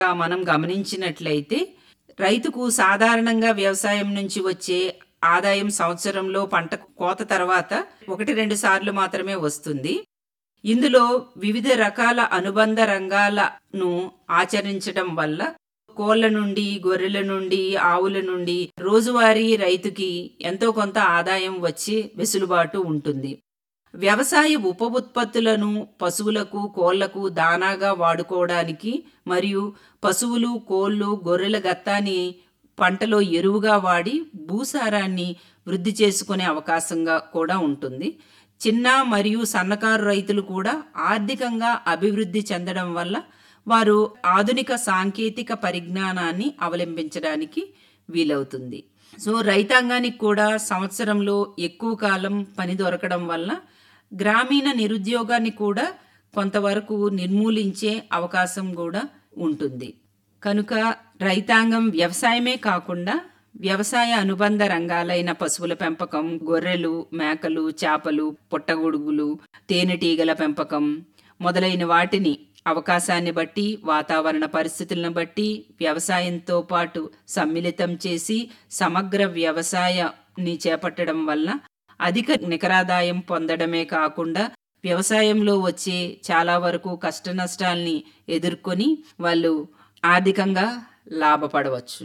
మనం గమనించినట్లయితే రైతుకు సాధారణంగా వ్యవసాయం నుంచి వచ్చే ఆదాయం సంవత్సరంలో పంట కోత తర్వాత ఒకటి రెండు సార్లు మాత్రమే వస్తుంది ఇందులో వివిధ రకాల అనుబంధ రంగాలను ఆచరించడం వల్ల కోళ్ల నుండి గొర్రెల నుండి ఆవుల నుండి రోజువారీ రైతుకి ఎంతో కొంత ఆదాయం వచ్చే వెసులుబాటు ఉంటుంది వ్యవసాయ ఉప ఉత్పత్తులను పశువులకు కోళ్లకు దానాగా వాడుకోవడానికి మరియు పశువులు కోళ్లు గొర్రెల గత్తాన్ని పంటలో ఎరువుగా వాడి భూసారాన్ని వృద్ధి చేసుకునే అవకాశంగా కూడా ఉంటుంది చిన్న మరియు సన్నకారు రైతులు కూడా ఆర్థికంగా అభివృద్ధి చెందడం వల్ల వారు ఆధునిక సాంకేతిక పరిజ్ఞానాన్ని అవలంబించడానికి వీలవుతుంది సో రైతాంగానికి కూడా సంవత్సరంలో ఎక్కువ కాలం పని దొరకడం వల్ల గ్రామీణ నిరుద్యోగాన్ని కూడా కొంతవరకు నిర్మూలించే అవకాశం కూడా ఉంటుంది కనుక రైతాంగం వ్యవసాయమే కాకుండా వ్యవసాయ అనుబంధ రంగాలైన పశువుల పెంపకం గొర్రెలు మేకలు చేపలు పుట్టగొడుగులు తేనెటీగల పెంపకం మొదలైన వాటిని అవకాశాన్ని బట్టి వాతావరణ పరిస్థితులను బట్టి వ్యవసాయంతో పాటు సమ్మిళితం చేసి సమగ్ర వ్యవసాయాన్ని చేపట్టడం వల్ల అధిక నికరాదాయం పొందడమే కాకుండా వ్యవసాయంలో వచ్చే చాలా వరకు కష్ట నష్టాల్ని ఎదుర్కొని వాళ్ళు ఆర్థికంగా లాభపడవచ్చు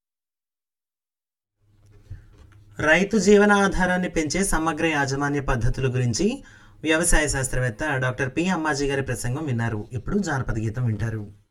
రైతు జీవనాధారాన్ని పెంచే సమగ్ర యాజమాన్య పద్ధతుల గురించి వ్యవసాయ శాస్త్రవేత్త డాక్టర్ పి అమ్మాజీ గారి ప్రసంగం విన్నారు ఇప్పుడు జానపద గీతం వింటారు